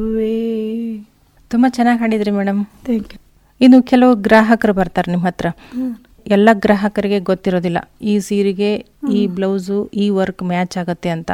ತುಂಬ ಚೆನ್ನಾಗಿ ಹಾಡಿದ್ರಿ madam thank you ಇನ್ನು ಕೆಲವು ಗ್ರಾಹಕರು ಬರ್ತಾರೆ ನಿಮ್ಮ ಹತ್ರ ಎಲ್ಲ ಗ್ರಾಹಕರಿಗೆ ಗೊತ್ತಿರೋದಿಲ್ಲ ಈ ಸೀರೆಗೆ ಈ ಬ್ಲೌಸು ಈ ವರ್ಕ್ ಮ್ಯಾಚ್ ಆಗತ್ತೆ ಅಂತ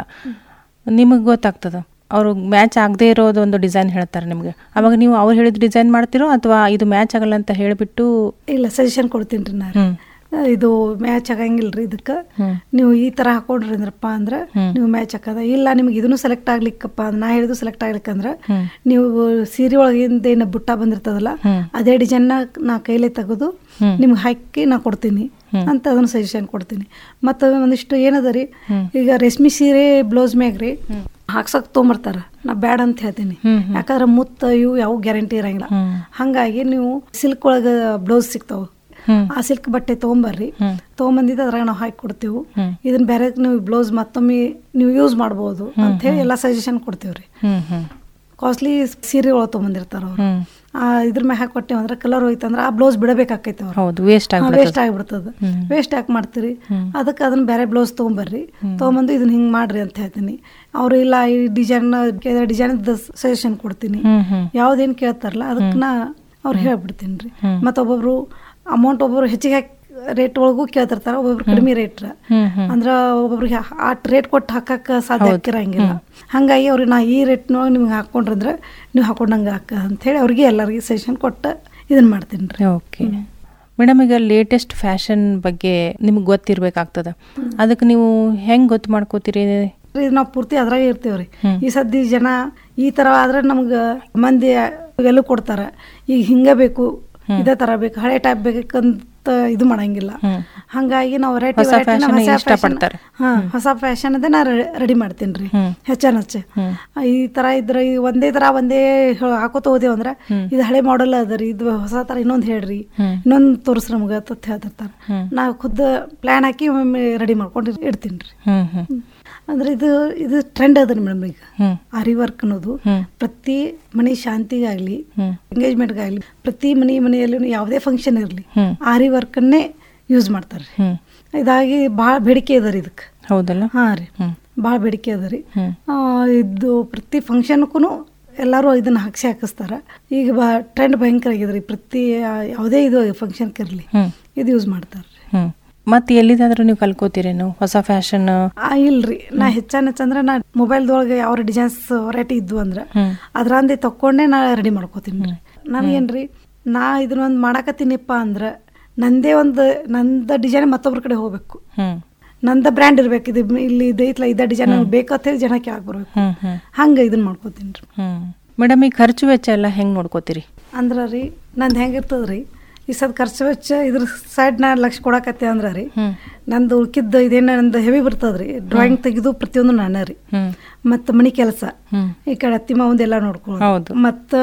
ನಿಮಗೆ ಗೊತ್ತಾಗ್ತದ ಅವರು ಮ್ಯಾಚ್ ಆಗದೆ ಇರೋದು ಒಂದು ಡಿಸೈನ್ ಹೇಳ್ತಾರೆ ನಿಮಗೆ ಅವಾಗ ನೀವು ಅವ್ರು ಹೇಳಿದ ಡಿಸೈನ್ ಮಾಡ್ತಿರೋ ಅಥವಾ ಇದು ಮ್ಯಾಚ್ ಆಗಲ್ಲ ಅಂತ ಹೇಳಿಬಿಟ್ಟು ಇಲ್ಲ ಸಜೆಷನ್ ಕೊಡ್ತೀನಿ ರೀ ನಾನು ಹ್ಮ್ ಇದು ಮ್ಯಾಚ್ ಆಗಂಗಿಲ್ಲ ರೀ ಇದಕ್ಕೆ ಹ್ಮ್. ನೀವು ಈ ಥರ ಹಾಕೊಂಡ್ರಿ ಅಂದ್ರಪ್ಪ ಅಂದ್ರೆ ಹ್ಮ್. ನೀವು ಮ್ಯಾಚ್ ಹಾಕದ ಇಲ್ಲ ನಿಮ್ಗೆ ಇದನ್ನು ಸೆಲೆಕ್ಟ್ ಆಗ್ಲಿಕ್ಕಪ್ಪ ಅಂದ್ ನಾ ಹೇಳಿದ್ದು ಸೆಲೆಕ್ಟ್ ಆಗ್ಲಿಕ್ಕಂದ್ರೆ ಹ್ಮ್. ನೀವು ಸೀರೆ ಒಳಗಿಂದ ಏನು ಬುಟ್ಟ ಬಂದಿರ್ತದಲ್ಲ ಹ್ಮ್. ಅದೇ ಡಿಸೈನ್ನ ನಾ ಕೈಲೇ ತೆಗೆದು ಹ್ಮ್. ನಿಮ್ಗೆ ಹಾಕಿ ನಾ ಕೊಡ್ತೀನಿ ಹ್ಮ್. ಅಂತ ಅದನ್ನು ಸಜೆಷನ್ ಕೊಡ್ತೀನಿ ಮತ್ತು ಒಂದಿಷ್ಟು ಏನದ ರೀ ಹ್ಮ್. ಈಗ ರೇಷ್ಮೆ ಸೀರೆ ಬ್ಲೌಸ್ ಮ್ಯಾಗ ರೀ ಹಾಕ್ಸಕ್ ತೊಗೊಂಬರ್ತಾರ ನಾ ಬ್ಯಾಡ ಅಂತ ಹೇಳ್ತೀನಿ ಹ್ಮ್, ಹ್ಮ್. ಯಾಕಂದ್ರೆ ಮುತ್ತ ಇವು ಯಾವ ಗ್ಯಾರಂಟಿ ಇರಂಗಿಲ್ಲ ಹ್ಮ್. ಹಂಗಾಗಿ ನೀವು ಸಿಲ್ಕ್ ಒಳಗೆ ಬ್ಲೌಸ್ ಸಿಗ್ತಾವ ಹ್ಮ್. ಆ ಸಿಲ್ಕ್ ಬಟ್ಟೆ ತೊಗೊಂಬರ್ರಿ ಹ್ಮ್. ತೊಗೊಂಬಂದಿದ್ದು ಅದ್ರಾಗ ನಾವು ಹಾಕಿ ಕೊಡ್ತೀವಿ ಹ್ಮ್. ಇದನ್ನ ಬೇರೆ ನೀವು ಬ್ಲೌಸ್ ಮತ್ತೊಮ್ಮೆ ನೀವು ಯೂಸ್ ಮಾಡ್ಬೋದು ಅಂತ ಹೇಳಿ ಎಲ್ಲ ಸಜೆಷನ್ ಕೊಡ್ತೀವಿ ರೀ ಹ್ಮ್ ಹ್ಮ್ ಕಾಸ್ಟ್ಲಿ ಸೀರೆ ಒಳಗೆ ತೊಗೊಂಬಂದಿರ್ತಾರ ಅವ್ರು ಹ್ಮ್ ಆ ಇದ್ರ ಮ್ಯಾಗ ಹಾಕಿ ಕೊಟ್ಟೇವು ಅಂದ್ರೆ ಕಲರ್ ಹೋಯ್ತಂದ್ರೆ ಆ ಬ್ಲೌಸ್ ಬಿಡಬೇಕಾಕೈತೆ ಅವ್ರು ಹೌದು ವೇಸ್ಟ್ ವೇಸ್ಟ್ ಆಗ್ಬಿಡುತ್ತೆ ಆಗಿಬಿಡ್ತದೆ ಹ್ಮ್. ವೇಸ್ಟ್ ಯಾಕೆ ಮಾಡ್ತೀರಿ ಹ್ಮ್. ಅದಕ್ಕೆ ಅದನ್ನ ಬೇರೆ ಬ್ಲೌಸ್ ತೊಗೊಂಬರ್ರಿ ತೊಗೊಂಬಂದು ಇದನ್ನ ಹಿಂಗೆ ಮಾಡ್ರಿ ಅಂತ ಹೇಳ್ತೀನಿ ಅವರು ಇಲ್ಲ ಈ ಡಿಸೈನ್ ಡಿಸೈನ್ ಸಜೆಷನ್ ಕೊಡ್ತೀನಿ ಹ್ಮ್ ಹ್ಮ್ ಯಾವ್ದೇನು ಕೇಳ್ತಾರಲ್ಲ ಅದಕ್ಕೆ ನಾ ಅವ್ರು ಹೇಳ್ಬಿಡ್ತೀನಿ ರೀ ಹ್ಮ್. ಮತ್ತು ಒಬ್ಬೊಬ್ರು ಅಮೌಂಟ್ ಒಬ್ಬೊಬ್ರು ಹೆಚ್ಚಿಗೆ ಹಾಕಿ ರೇಟ್ ಒಳಗೂ ಕೇಳ್ತಿರ್ತಾರ ಒಬ್ಬೊಬ್ರು ಕಡಿಮೆ ರೇಟ್ ಹ್ಮ್ ಹ್ಮ್ ಅಂದ್ರೆ ಒಬ್ಬೊಬ್ರಿಗೆ ಆ ರೇಟ್ ಕೊಟ್ಟು ಹಾಕಕ್ಕೆ ಸಾಧ್ಯ ಹೌದು. ಹಾಕಿರಂಗಿಲ್ಲ ಹಾಗಾಗಿ ಅವ್ರಿಗೆ ನಾ ಈ ರೇಟ್ನೊಳಗೆ ನಿಮ್ಗೆ ಹಾಕೊಂಡ್ರಂದ್ರೆ ನೀವು ಹಾಕೊಂಡಂಗೆ ಹಾಕ ಅಂಥೇಳಿ ಅವ್ರಿಗೆ ಎಲ್ಲರಿಗೆ ಸಜೆಷನ್ ಕೊಟ್ಟು ಇದನ್ನ ಮಾಡ್ತೀನಿ ರೀ ಓಕೆ ಮೇಡಮ್ ಈಗ ಲೇಟೆಸ್ಟ್ ಫ್ಯಾಷನ್ ಬಗ್ಗೆ ನಿಮ್ಗೆ ಗೊತ್ತಿರ್ಬೇಕಾಗ್ತದ ಅದಕ್ಕೆ ನೀವು ಹೆಂಗೆ ಗೊತ್ತು ಮಾಡ್ಕೋತೀರಿ ಇದು ನಾವು ಪೂರ್ತಿ ಅದ್ರಾಗೆ ಇರ್ತೀವಿ ರೀ ಹ್ಮ್. ಈ ಸದ್ಯ ಜನ ಈ ಥರ ಆದ್ರೆ ನಮ್ಗೆ ಮಂದಿ ಎಲ್ಲೂ ಕೊಡ್ತಾರೆ ಈಗ ಹಿಂಗೆ ಬೇಕು ಇದೇ ಥರ ಬೇಕು ಹಳೆ ಟೈಪ್ ಬೇಕಂತ ಇದು ಮಾಡಂಗಿಲ್ಲ ಹ್ಮ್. ಹಂಗಾಗಿ ನಾವು ವೆರೈಟಿ ಹೊಸ fashion ನ ಇಷ್ಟಪಡ್ತಾರೆ. ಹಾ ಹೊಸ ಫ್ಯಾಷನ್ ಅದೇ ನಾ ರೆಡಿ ಮಾಡ್ತೀನಿ ರೀ ಹ್ಮ್. ಹೆಚ್ಚನ ಹೆಚ್ಚು ಹ್ಮ್. ಈ ತರ ಇದ್ರೆ ಈ ಒಂದೇ ತರ ಒಂದೇ ಹ- ಹಾಕೋತ ಹೋದೇವ್ ಅಂದ್ರೆ ಹ್ಮ್. ಇದು ಹಳೆ ಮಾಡೆಲ್ ಅದ ರೀ ಇದು ಹೊಸ ತರ ಇನ್ನೊಂದು ಹೇಳ್ರಿ ಹ್ಮ್. ಇನ್ನೊಂದು ತೋರಿಸ್ರಿ ನಮ್ಗೆ ಅಂತ ಹೇಳ್ತಿರ್ತಾರೆ ಹ್ಮ್. ನಾವು ಖುದ್ದು ಪ್ಲಾನ್ ಹಾಕಿ ಒಮ್ಮೆ ರೆಡಿ ಮಾಡ್ಕೊಂಡು ಇಡ್ತೀನಿ ರೀ ಹ್ಮ್ ಹ್ಮ್ ಅಂದ್ರೆ ಇದು ಇದು ಟ್ರೆಂಡ್ ಅದ ಮೇಡಮ್ ಈಗ ಹ್ಮ್ ಆರಿ ವರ್ಕ್ ಅನ್ನೋದು ಹ್ಮ್. ಪ್ರತಿ ಮನೆ ಶಾಂತಿಗಾಗ್ಲಿ ಹ್ಮ್ ಎಂಗೇಜ್ಮೆಂಟ್ಗಾಗ್ಲಿ ಪ್ರತಿ ಮನೆ ಮನೆಯಲ್ಲೂ ಯಾವುದೇ ಫಂಕ್ಷನ್ ಇರಲಿ ಹ್ಮ್. ಆರಿ ವರ್ಕನ್ನೇ ಯೂಸ್ ಮಾಡ್ತಾರೆ ಹ್ಮ್ ಇದಾಗಿ ಭಾಳ ಬೇಡಿಕೆ ಅದ ರೀ ಇದಕ್ಕೆ ಹೌದಲ್ಲ ಹಾಂ ರೀ ಹ್ಮ್ ಭಾಳ ಬೇಡಿಕೆ ಅದ ರೀ ಹ್ಮ್ ಆ, ಇದು ಪ್ರತಿ ಫಂಕ್ಷನ್ಗೂ ಎಲ್ಲರೂ ಇದನ್ನ ಹಾಕ್ಸಿ ಹಾಕಿಸ್ತಾರೆ ಈಗ ಬಾ ಟ್ರೆಂಡ್ ಭಯಂಕರ ಆಗಿದೆ ರೀ ಪ್ರತಿ ಆ, ಯಾವುದೇ ಇದು ಫಂಕ್ಷನ್ಗೆ ಇರಲಿ ಹ್ಮ್ ಇದು ಯೂಸ್ ಮಾಡ್ತಾರೆ ಹ್ಮ್ ಮತ್ತೆ ಎಲ್ಲಿದಾದ್ರೂ ನೀವು ಕಲ್ಕೋತೀರೇನು ಹೊಸ ಫ್ಯಾಷನ್ ಆ, ಇಲ್ರಿ ನಾ ಹೆಚ್ಚಾನ ಹೆಚ್ಚಂದ್ರೆ ನಾ ಮೊಬೈಲ್ದೊಳಗೆ ಯಾವ ಡಿಸೈನ್ಸ್ ವೆರೈಟಿ ಇದ್ವು ಅಂದ್ರೆ ಹ್ಮ್ ಅದ್ರಂದೆ ತಕ್ಕೊಂಡೇ ನಾ ರೆಡಿ ಮಾಡ್ಕೋತೀನಿ ರೀ ನನಗೇನ್ರಿ ನಾ ಇದನ್ನೊಂದು ಮಾಡಕತ್ತೀನಿಪ್ಪ ಅಂದ್ರೆ ನಂದೇ ಒಂದು ನಂದ ಡಿಸೈನ್ ಮತ್ತೊಬ್ರ ಕಡೆ ಹೋಗ್ಬೇಕು ಹ್ಮ್ ನಂದ ಬ್ರ್ಯಾಂಡ್ ಇರ್ಬೇಕು ಇದು ಇಲ್ಲಿ ಇದೈತ್ಲ ಇದ ಡಿಸೈನ್ ಬೇಕಂತ ಹೇಳಿ ಜನಕ್ಕೆ ಆಗ್ಬರ್ಬೇಕು ಹ್ಮ್ ಹ್ಮ್ ಹಂಗೆ ಇದನ್ನ ಮಾಡ್ಕೋತೀನಿ ರೀ ಹ್ಮ್ ಮೇಡಮ್ ಈ ಖರ್ಚು ವೆಚ್ಚ ಎಲ್ಲ ಹೆಂಗ್ ನೋಡ್ಕೋತೀರಿ ಅಂದ್ರೆ ರೀ ನಂದು ಹೆಂಗಿರ್ತದ ರೀ ಈ ಸದ್ ಖರ್ಚು ವೆಚ್ಚ ಇದ್ರ ಸೈಡ್ ನಾ ಲಕ್ಷ ಕೊಡಕತ್ತೆ ಅಂದ್ರೆ ರೀ ಹ್ಮ್ ನಂದು ಉಳ್ಕಿದ್ದು ಇದೇನು ನಂದು ಹೆವಿ ಬರ್ತದ ರೀ ಡ್ರಾಯಿಂಗ್ ತೆಗೆದು ಪ್ರತಿಯೊಂದು ನಾನೇ ರೀ ಹ್ಮ್ ಮತ್ತು ಮನೆ ಕೆಲಸ ಹ್ಮ್ ಈ ಕಡೆ ಅತ್ತಿ ಮಾವಂದೆಲ್ಲ ನೋಡ್ಕೊಳ್ಳೋದು ಹೌದು. ಮತ್ತು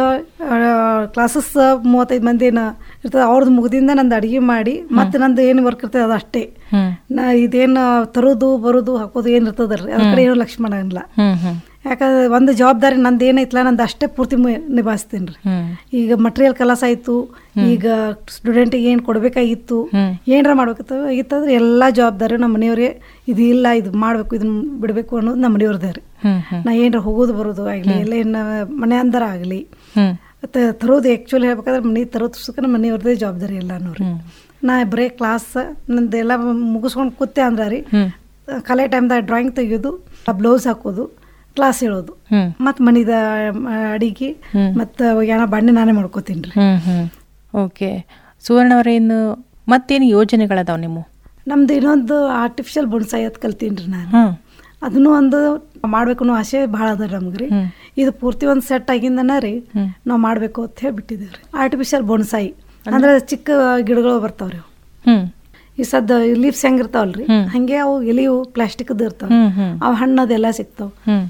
ಕ್ಲಾಸಸ್ ಮೂವತ್ತೈದು ಮಂದಿ ಏನ ಇರ್ತದೆ ಅವ್ರದ್ದು ಮುಗ್ದಿಂದ ನಂದು ಅಡುಗೆ ಮಾಡಿ ಮತ್ತು ನಂದು ಏನು ವರ್ಕ್ ಇರ್ತದೆ ಅದು ಅಷ್ಟೇ ಹ್ಮ್ ನಾ ಇದೇನು ತರೋದು ಬರೋದು ಹಾಕೋದು ಏನು ಇರ್ತದಲ್ರಿ ಅದ್ರ ಕಡೆ ಏನು ಲಕ್ಷ್ಯ ಮಾಡಂಗಿಲ್ಲ ಹ್ಮ್ ಹ್ಮ್ ಯಾಕಂದ್ರೆ ಒಂದು ಜವಾಬ್ದಾರಿ ನಂದು ಏನೈತಲ್ಲ ನಂದು ಅಷ್ಟೇ ಪೂರ್ತಿ ನಿಭಾಯಿಸ್ತೀನಿ ರೀ ಹ್ಮ್ ಈಗ ಮಟೀರಿಯಲ್ ಕಲಾಸ ಆಯಿತು ಈಗ ಸ್ಟೂಡೆಂಟಿಗೆ ಏನು ಕೊಡಬೇಕಾಗಿತ್ತು ಹ್ಮ್. ಏನಾರ ಮಾಡ್ಬೇಕಿತ್ತು ಆಗಿತ್ತಂದ್ರೆ ಎಲ್ಲ ಜವಾಬ್ದಾರಿ ನಮ್ಮ ಮನೆಯವ್ರಿಗೆ ಇದು ಇಲ್ಲ ಇದು ಮಾಡಬೇಕು ಇದನ್ನ ಬಿಡಬೇಕು ಅನ್ನೋದು ನಮ್ಮ ಮನೆಯವ್ರದ್ದೇ ರೀ ಹ್ಮ್ ಹ್ಮ್ ನಾ ಏನಾರ ಹೋಗೋದು ಬರೋದು ಆಗಲಿ ಎಲ್ಲ ಏನು ಮನೆ ಅಂದರ ಆಗಲಿ ಹ್ಮ್ ಮತ್ತು ತರೋದು ಆ್ಯಕ್ಚುಲಿ ಹೇಳ್ಬೇಕಾದ್ರೆ ಮನೆ ತರೋದು ಸುಖ ನಮ್ಮ ಮನೆಯವ್ರದ್ದೇ ಜವಾಬ್ದಾರಿ ಎಲ್ಲ ನೋಡ್ರಿ ಹ್ಮ್. ನಾ ಬರೀ ಕ್ಲಾಸ್ ನಂದೆಲ್ಲ ಮುಗಿಸ್ಕೊಂಡು ಕೂತೆ ಅಂದ್ರೆ ರೀ ಹ್ಮ್ ಕಲೆ ಟೈಮ್ದಾಗ ಡ್ರಾಯಿಂಗ್ ತೆಗಿಯೋದು ಬ್ಲೌಸ್ ಹಾಕೋದು ಕ್ಲಾಸ್ ಹೇಳೋದು ಹ್ಮ್ ಮತ್ತು ಮನಿದ ಅಡಿಗೆ ಹ್ಮ್. ಮತ್ತು ಏನೋ ಬಣ್ಣೆ ನಾನೇ ಮಾಡ್ಕೋತೀನಿ ರೀ ಹ್ಮ್ ಹ್ಮ್ ಓಕೆ ಸುವರ್ಣ ಅವರೇ ಇನ್ನು ಮತ್ತೇನು ಯೋಜನೆಗಳದಾವ ನಿಮ್ಮ ನಮ್ದು ಇನ್ನೊಂದು ಆರ್ಟಿಫಿಷಿಯಲ್ ಬೊನ್ಸಾಯಿ ಅದು ಕಲ್ತೀನಿ ರೀ ನಾನು ಹ್ಮ್ ಅದನ್ನು ಒಂದು ಮಾಡ್ಬೇಕು ಅನ್ನೋ ಆಸೆ ಭಾಳ ಅದ ನಮ್ಗೆ ರೀ ಹ್ಮ್. ಇದು ಪೂರ್ತಿ ಒಂದು ಸೆಟ್ ಆಗಿಂದನ ರೀ ಹ್ಮ್. ನಾವು ಮಾಡಬೇಕು ಅಂತ ಹೇಳಿ ಬಿಟ್ಟಿದ್ದೀವಿ ರೀ ಆರ್ಟಿಫಿಷಿಯಲ್ ಬೊನ್ಸಾಯಿ ಅಂದ್ರೆ ಚಿಕ್ಕ ಗಿಡಗಳು ಬರ್ತಾವ್ರಿ ಅವು ಹ್ಮ್ ಈ ಸದ್ದ ಲೀವ್ಸ್ ಹೆಂಗಿರ್ತಾವಲ್ರಿ ಹ್ಮ್. ಹಂಗೆ ಅವು ಎಲಿವು ಪ್ಲಾಸ್ಟಿಕ್ದು ಇರ್ತಾವ ಹ್ಮ್ ಹ್ಮ್ ಅವು ಹಣ್ಣದೆಲ್ಲ ಸಿಗ್ತಾವ ಹ್ಮ್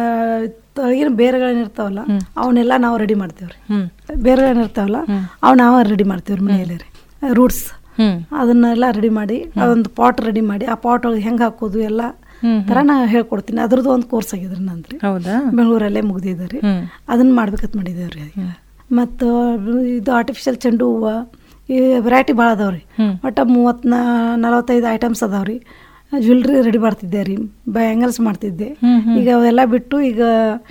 ಏನು ಬೇರೆಗಳನ್ನ ಇರ್ತಾವಲ್ಲ ಅವನ್ನೆಲ್ಲ ನಾವು ರೆಡಿ ಮಾಡ್ತೀವಿ ರೀ ಹ್ಮ್ ಬೇರೆಗಳನ್ನ ಇರ್ತಾವಲ್ಲ ಅವು ನಾವು ರೆಡಿ ಮಾಡ್ತೀವಿ ರೀ ಮನೆಯಲ್ಲೇ ರೀ ರೂಟ್ಸ್ ಹ್ಮ್ ಅದನ್ನೆಲ್ಲ ರೆಡಿ ಮಾಡಿ ಅದೊಂದು ಪಾಟ್ ರೆಡಿ ಮಾಡಿ ಆ ಪಾಟ್ ಒಳಗೆ ಹೆಂಗೆ ಹಾಕೋದು ಎಲ್ಲ ಹ್ಮ್ ಥರ ನಾ ಹೇಳ್ಕೊಡ್ತೀನಿ ಅದ್ರದ್ದು ಒಂದು ಕೋರ್ಸ್ ಆಗಿದ್ರಿ ನಂದ್ರಿ ಹೌದಾ ಬೆಂಗಳೂರಲ್ಲೇ ಮುಗ್ದಿದೆ ರೀ ಹ್ಮ್ ಅದನ್ನ ಮಾಡ್ಬೇಕಂತ ಮಾಡಿದ್ದೇವೆ ರೀ ಮತ್ತು ಇದು ಆರ್ಟಿಫಿಷಿಯಲ್ ಚೆಂಡು ಹೂವು ಈ ವೆರೈಟಿ ಭಾಳ ಅದಾವೆ ರೀ ಹ್ಮ್. ಒಟ್ಟು ಮೂವತ್ತು ನಲವತ್ತೈದು ಐಟಮ್ಸ್ ಅದಾವೆ ರೀ ಜ್ಯುವೆಲ್ರಿ ರೆಡಿ ಮಾಡ್ತಿದ್ದೆ ರೀ ಬ್ಯಾಂಗಲ್ಸ್ ಮಾಡ್ತಿದ್ದೆ ಹ್ಮ್ ಹ್ಮ್ ಈಗ ಅವೆಲ್ಲ ಬಿಟ್ಟು ಈಗ